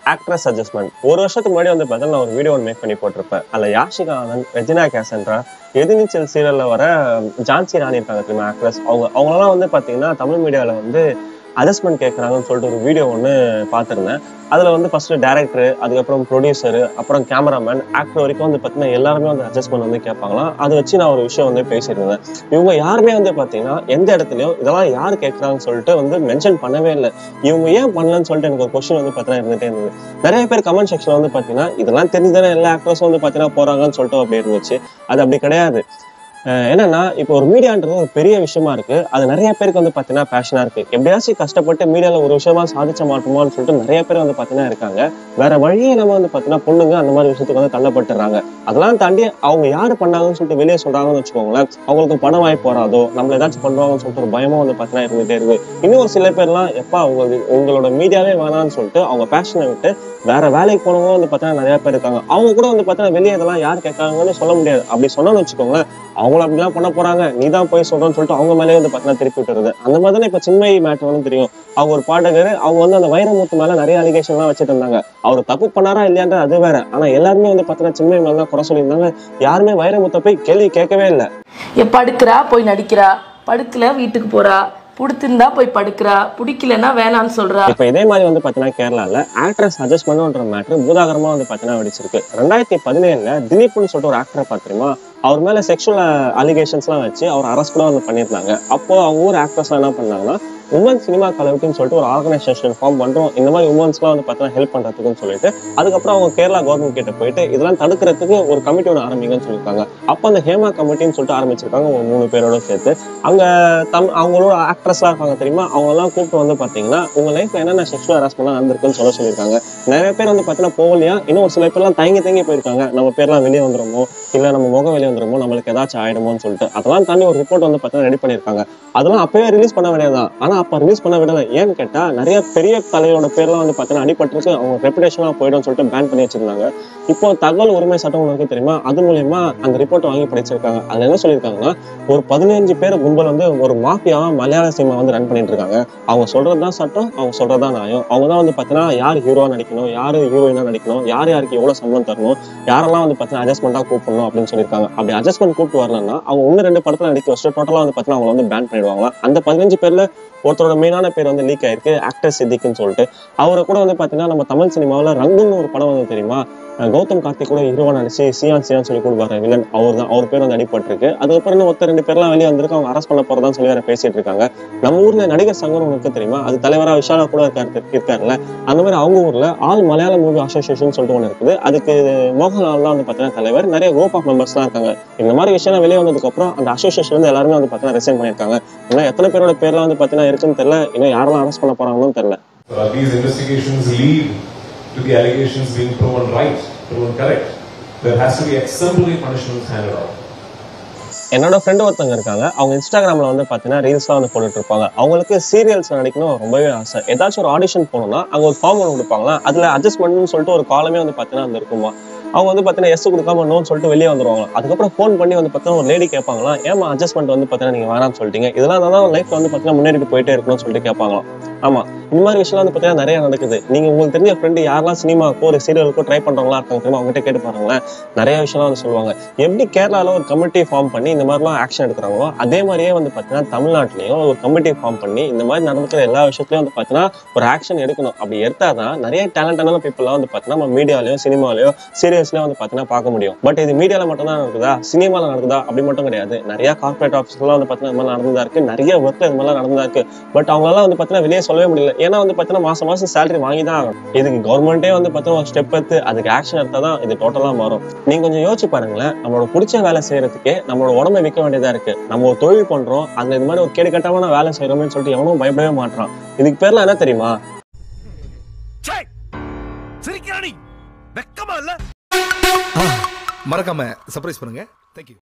Actress adjustment ஒரு வருஷத்துக்கு முன்னாடி வந்து பார்த்தா நான் ஒரு வீடியோ ஒன்று மேக் பண்ணி போட்டிருப்பேன் அதில் யாஷிகா ஆனந்த் ரெஜினா கேசன்ட்ரா எதிர்நீச்சல் சீரியலில் வர ஜான்சி ராணி இருக்காங்க தெரியுமா ஆக்ட்ரஸ் அவங்க அவங்களெல்லாம் வந்து பார்த்தீங்கன்னா தமிழ் மீடியாவில் வந்து அட்ஜஸ்ட்மெண்ட் கேட்குறாங்கன்னு சொல்லிட்டு ஒரு வீடியோ ஒன்று பார்த்துருந்தேன் அதில் வந்து ஃபர்ஸ்ட் டேரக்டர் அதுக்கப்புறம் ப்ரொடியூசர் அப்புறம் கேமராமேன் ஆக்டர் வரைக்கும் வந்து பார்த்தீங்கன்னா எல்லாருமே வந்து அட்ஜஸ்ட்மெண்ட் வந்து கேட்பாங்களாம் அதை வச்சு நான் ஒரு விஷயம் வந்து பேசியிருந்தேன் இவங்க யாருமே வந்து பார்த்தீங்கன்னா எந்த இடத்துலையும் இதெல்லாம் யார் கேட்குறாங்கன்னு சொல்லிட்டு வந்து மென்ஷன் பண்ணவே இல்லை இவங்க ஏன் பண்ணலன்னு சொல்லிட்டு எனக்கு ஒரு கொஸ்டின் வந்து பார்த்தீங்கன்னா இருந்துகிட்டே இருந்தது நிறைய பேர் கமெண்ட் செக்ஷன் வந்து பார்த்தீங்கன்னா இதெல்லாம் தெரிஞ்சுதானே எல்லா ஆக்டர்ஸும் வந்து பார்த்தீங்கன்னா போகிறாங்கன்னு சொல்லிட்டு அப்படி இருந்துச்சு அது அப்படி கிடையாது அஹ் என்னன்னா இப்போ ஒரு மீடியான்றது ஒரு பெரிய விஷயமா இருக்கு அது நிறைய பேருக்கு வந்து பார்த்தீங்கன்னா பேஷனா இருக்கு எப்படியாச்சும் கஷ்டப்பட்டு மீடியால ஒரு விஷயமா சாதிச்ச மாட்டோமான்னு சொல்லிட்டு நிறைய பேர் வந்து பார்த்தீங்கன்னா இருக்காங்க வேற வழியே நம்ம வந்து பார்த்தீங்கன்னா பொண்ணுங்க அந்த மாதிரி விஷயத்துக்கு வந்து தள்ளப்பட்டுறாங்க அதெல்லாம் தாண்டி அவங்க யாரு பண்ணாங்கன்னு சொல்லிட்டு வெளியே சொல்றாங்கன்னு வச்சுக்கோங்களேன் அவங்களுக்கு பண வாய்ப்பு வராதோ நம்மள ஏதாச்சும் பண்ணுவாங்கன்னு சொல்லிட்டு ஒரு பயமும் வந்து பார்த்தீங்கன்னா இருந்துகிட்டே இருக்கு இன்னும் ஒரு சில பேர்லாம் எப்பா அவங்க உங்களோட மீடியாவே வேணாம்னு சொல்லிட்டு அவங்க பேஷனை விட்டு வேற வேலைக்கு போனவங்க வந்து பார்த்தீங்கன்னா நிறைய பேர் இருக்காங்க அவங்க கூட வந்து பார்த்தீங்கன்னா வெளியே இதெல்லாம் யார் கேட்காங்கன்னு சொல்ல முடியாது அப்படி சொன்னோம்னு வச்சுக்கோங்களேன் அவங்கள அப்படிலாம் பண்ண போறாங்க நீ தான் போய் சொல்றேன்னு சொல்லிட்டு அவங்க மேலேயே வந்து பார்த்தீங்கன்னா திருப்பி விட்டுருது அந்த மாதிரி தானே இப்போ சின்மை மேட்டர் வந்து தெரியும் அவங்க ஒரு பாடகர் அவங்க வந்து அந்த வைரமுத்து மேல நிறைய அலிகேஷன்லாம் வச்சுட்டு இருந்தாங்க அவர் தப்பு பண்ணாரா இல்லையான்றது அது வேற ஆனா எல்லாருமே வந்து பார்த்தீங்கன்னா சின்மை மேல தான் குறை சொல்லியிருந்தாங்க யாருமே வைரமுத்தை போய் கேள்வி கேட்கவே இல்லை என் படுக்கிறா போய் நடிக்கிறா படுக்கல வீட்டுக்கு போறா பிடிச்சிருந்தா போய் படுக்கிறா பிடிக்கலன்னா வேணான்னு சொல்றா இப்போ இதே மாதிரி வந்து பார்த்தீங்கன்னா கேரளால ஆக்ட்ரஸ் அட்ஜஸ்ட்மெண்ட்ன்ற மேட்ரு பூதாகரமா வந்து பார்த்தீங்கன்னா வெடிச்சிருக்கு ரெண்டாயிரத்தி பதினேழுல திலீப்னு சொல்லிட்டு ஒரு ஆக்டரை பார்த்துருமா அவர் மேல செக்ஷுவல் அலிகேஷன்ஸ்லாம் வச்சு அவர் அரெஸ்ட் கூட வந்து பண்ணியிருந்தாங்க அப்போ அவங்க ஊர் ஆக்டர்ஸ்லாம் என்ன பண்ணாங்கன்னா உமன் சினிமா கலவுக்குன்னு சொல்லிட்டு ஒரு ஆர்கனைசேஷன் ஃபார்ம் பண்றோம் இந்த மாதிரி உமன்ஸ்லாம் வந்து பார்த்தீங்கன்னா ஹெல்ப் பண்றதுக்குன்னு சொல்லிட்டு அதுக்கப்புறம் அவங்க கேரளா கவர்மெண்ட் கிட்ட போயிட்டு இதெல்லாம் தடுக்கிறதுக்கு ஒரு கமிட்டி ஒன்று ஆரம்பிங்கன்னு சொல்லியிருக்காங்க அப்போ அந்த ஹேமா கமிட்டின்னு சொல்லிட்டு ஆரம்பிச்சிருக்காங்க ஒரு மூணு பேரோட சேர்த்து அங்க தம் அவங்களோட ஆக்ட்ரஸ்லாம் இருக்காங்க தெரியுமா அவங்கெல்லாம் கூப்பிட்டு வந்து பார்த்தீங்கன்னா உங்க லைஃப்ல என்னென்ன செக்ஷுவல் ஹராஸ்மெண்ட்லாம் நடந்திருக்குன்னு சொல்ல சொல்லியிருக்காங்க நிறைய பேர் வந்து பார்த்தீங்கன்னா போகலையா இன்னும் ஒரு சில பேர்லாம் தயங்கி தயங்கி போயிருக்காங்க நம்ம பேர்லாம் வெளியே வந்துருமோ இல்லை நம்ம முகம் வெளியே வந்துருமோ நம்மளுக்கு ஏதாச்சும் ஆயிடுமோன்னு சொல்லிட்டு அதெல்லாம் தாண்டி ஒரு ரிப்போர்ட் வந்து பார்த்தீங்கன்னா ரெடி பண்ணியிருக்காங்க அதெல்லாம் அப்பவே ரிலீஸ் பண்ண வேண்டியதுதான் ஆனா அப்ப ரிலீஸ் பண்ண விடல ஏன்னு கேட்டா நிறைய பெரிய தலையோட பேர்லாம் வந்து பார்த்தீங்கன்னா அடிபட்டிருக்கு அவங்க ரெப்புடேஷனாக போயிடும் சொல்லிட்டு பேன் பண்ணி வச்சிருந்தாங்க இப்போ தகவல் உரிமை சட்டம் ஒன்று இருக்கு தெரியுமா அது மூலியமா அந்த ரிப்போர்ட் வாங்கி படிச்சிருக்காங்க அதுல என்ன சொல்லியிருக்காங்கன்னா ஒரு பதினஞ்சு பேர் கும்பல் வந்து ஒரு மாஃபியாவா மலையாள சினிமா வந்து ரன் பண்ணிட்டு இருக்காங்க அவங்க சொல்றதுதான் சட்டம் அவங்க சொல்றதுதான் நியாயம் அவங்க தான் வந்து பார்த்தீங்கன்னா யார் ஹீரோவா நடிக்கணும் யார் ஹீரோயினா நடிக்கணும் யார் யாருக்கு எவ்வளவு சம்பளம் தரணும் யாரெல்லாம் வந்து பார்த்தீங்கன்னா அட்ஜஸ்ட்மெண்ட்டாக கூப்பிடணும் அப்படின்னு சொல்லியிருக்காங்க அப்படி அட்ஜஸ்ட்மெண்ட் கூப்பிட்டு வரலன்னா அவங்க ஒன்று ரெண்டு படத்துல நடிக்க வச்சுட்டு டோட்டலாக வந்து பார்த்தீங்கன்னா அவங்க வந்து பேன் பண்ணிடுவாங்களா அந்த பதினஞ்சு பேர்ல ஒருத்தரோட மெயினான பேர் வந்து லீக் ஆயிருக்கு ஆக்டர் சித்திக்னு சொல்லிட்டு அவரை கூட வந்து பார்த்தீங்கன்னா நம்ம தமிழ் சினிமாவில் ரங்குன்னு ஒரு படம் வந்து தெரியுமா அஹ் கௌதம் கார்த்திக் கூட ஹீரோவா நடிச்சு சியான் சியான் சொல்லி கொடுப்பாரு வில்லன் அவர் தான் அவர் பேர் வந்து அடிபட்டிருக்கு அதுக்கப்புறம் இன்னும் ஒருத்தர் ரெண்டு பேர்லாம் வெளியே வந்திருக்கு அவங்க அரெஸ்ட் பண்ண போறதான்னு சொல்லி வேற பேசிட்டு இருக்காங்க நம்ம ஊர்ல நடிகர் சங்கம் ஒன்று இருக்கு தெரியுமா அது தலைவரா விஷாலா கூட இருக்காரு இருக்காருல்ல அந்த மாதிரி அவங்க ஊர்ல ஆல் மலையாள மூவி அசோசியேஷன் சொல்லிட்டு ஒன்று இருக்குது அதுக்கு மோகன்லால் தான் வந்து பார்த்தீங்கன்னா தலைவர் நிறைய குரூப் ஆஃப் மெம்பர்ஸ் தான் இருக்காங்க இந்த மாதிரி விஷயம் வெளியே வந்ததுக்கு அப்புறம் அந்த அசோசியேஷன் வந்து எல்லாருமே வந்து பார்த்தீங்கன்னா ரிசைன் பண்ணியிருக்காங்க இன்னும் எத்தனை பேரோட பேர்லாம் வந்து பார்த்தீங்கன்னா இருக்குன்னு தெரியல இன்னும் யாரெல்லாம் அரெஸ்ட் பண்ண போறாங்கன்னு தெரியல Uh, these investigations lead to the allegations being proven right, proven correct. There has to be exemplary punishments handed out. என்னோட ஃப்ரெண்டு ஒருத்தவங்க இருக்காங்க அவங்க இன்ஸ்டாகிராம்ல வந்து பார்த்தீங்கன்னா ரீல்ஸ்லாம் வந்து போட்டுட்டு இருப்பாங்க அவங்களுக்கு சீரியல்ஸ் நடிக்கணும் ரொம்பவே ஆசை ஏதாச்சும் ஒரு ஆடிஷன் போகணும்னா அங்க ஒரு ஃபார்ம் ஒன்று கொடுப்பாங்களா அதுல அட்ஜஸ்ட்மெண்ட்னு சொல்லிட்டு ஒரு காலமே வந்து பார்த்தீங்கன்னா அந்த இருக்குமா அவங்க வந்து பார்த்தீங்கன்னா எஸ் கொடுக்காம நோன்னு சொல்லிட்டு வெளியே வந்துருவாங்க அதுக்கப்புறம் ஃபோன் பண்ணி வந்து பார்த்தீங்கன்னா ஒரு லேடி கேட்பாங்களா ஏமா அட்ஜஸ்ட்மெண்ட் வந்து பார்த்தீங்கன்னா நீங்க வேணாம்னு சொல்லிட்டீங்க இதெல்லாம் தான் லைஃப்ல வந்து பார்த்தீங்கன்னா முன்னேறிட்டு போயிட்டே இருக்கணும்னு சொல்லிட்டு கேட்பாங்களாம் ஆமா இந்த மாதிரி விஷயம் வந்து பார்த்தீங்கன்னா நிறைய நடக்குது நீங்க உங்களுக்கு தெரிஞ்ச ஃப்ரெண்டு யாரெல்லாம் சினிமாக்கோ ஒரு சீரியலுக்கோ ட்ரை பண்றவங்களா இருக்காங்க தெரியுமா அவங்ககிட்ட கேட்டு பாருங்களேன் நிறைய விஷயம்லாம் வந்து சொல்லுவாங்க எப்படி கேரளால ஒரு கமிட்டி ஃபார்ம் பண்ணி இந்த மாதிரிலாம் ஆக்ஷன் எடுக்கிறாங்களோ அதே மாதிரியே வந்து பார்த்தீங்கன்னா தமிழ்நாட்டிலையும் ஒரு கமிட்டி ஃபார்ம் பண்ணி இந்த மாதிரி நடந்துக்கிற எல்லா விஷயத்துலையும் வந்து பார்த்தீங்கன்னா ஒரு ஆக்ஷன் எடுக்கணும் அப்படி எடுத்தாதான் நிறைய டேலண்டான பீப்புளாக வந்து பார்த்தீங்கன்னா நம்ம மீடியாலையும் சினிமாலையும் சீரியஸ்லையும் வந்து பார்த்தீங்கன்னா பார்க்க முடியும் பட் இது மீடியால மட்டும் தான் நடக்குதா சினிமால நடக்குதா அப்படி மட்டும் கிடையாது நிறைய கார்பரேட் ஆஃபீஸ்லாம் வந்து பார்த்தீங்கன்னா இது மாதிரி நடந்ததா இருக்கு நிறைய ஒர்க் இது மாதிரிலாம் நடந்ததா இருக்கு பட் அவங்களால வந்து பார்த்தீங்கன்னா வெளியே சொல்லவே முடியல ஏன்னா வந்து பார்த்தீங்கன்னா மாசம் மாசம் சேலரி வாங்கி தான் ஆகணும் இதுக்கு கவர்மெண்ட்டே வந்து பார்த்தீங்கன்னா ஒரு ஸ்டெப் எடுத்து அதுக்கு ஆக்ஷன் எடுத்தா தான் இது டோட்டலாக மாறும் நீங்க கொஞ்சம் யோசிச்சு பாருங்களேன் நம்மளோட பிடிச்ச வேலை செய்யறதுக்கே நம்மளோட உடம்பை விற்க வேண்டியதா இருக்கு நம்ம ஒரு தொழில் பண்றோம் அதுல இது மாதிரி ஒரு கேடு கட்டமான வேலை செய்யறோம்னு சொல்லிட்டு எவனும் பயப்படவே மாட்டான் இதுக்கு பேர்லாம் என்ன தெரியுமா சிரிக்கிறானி வெக்கமா இல்ல மறக்காம சர்ப்ரைஸ் பண்ணுங்க தேங்க்யூ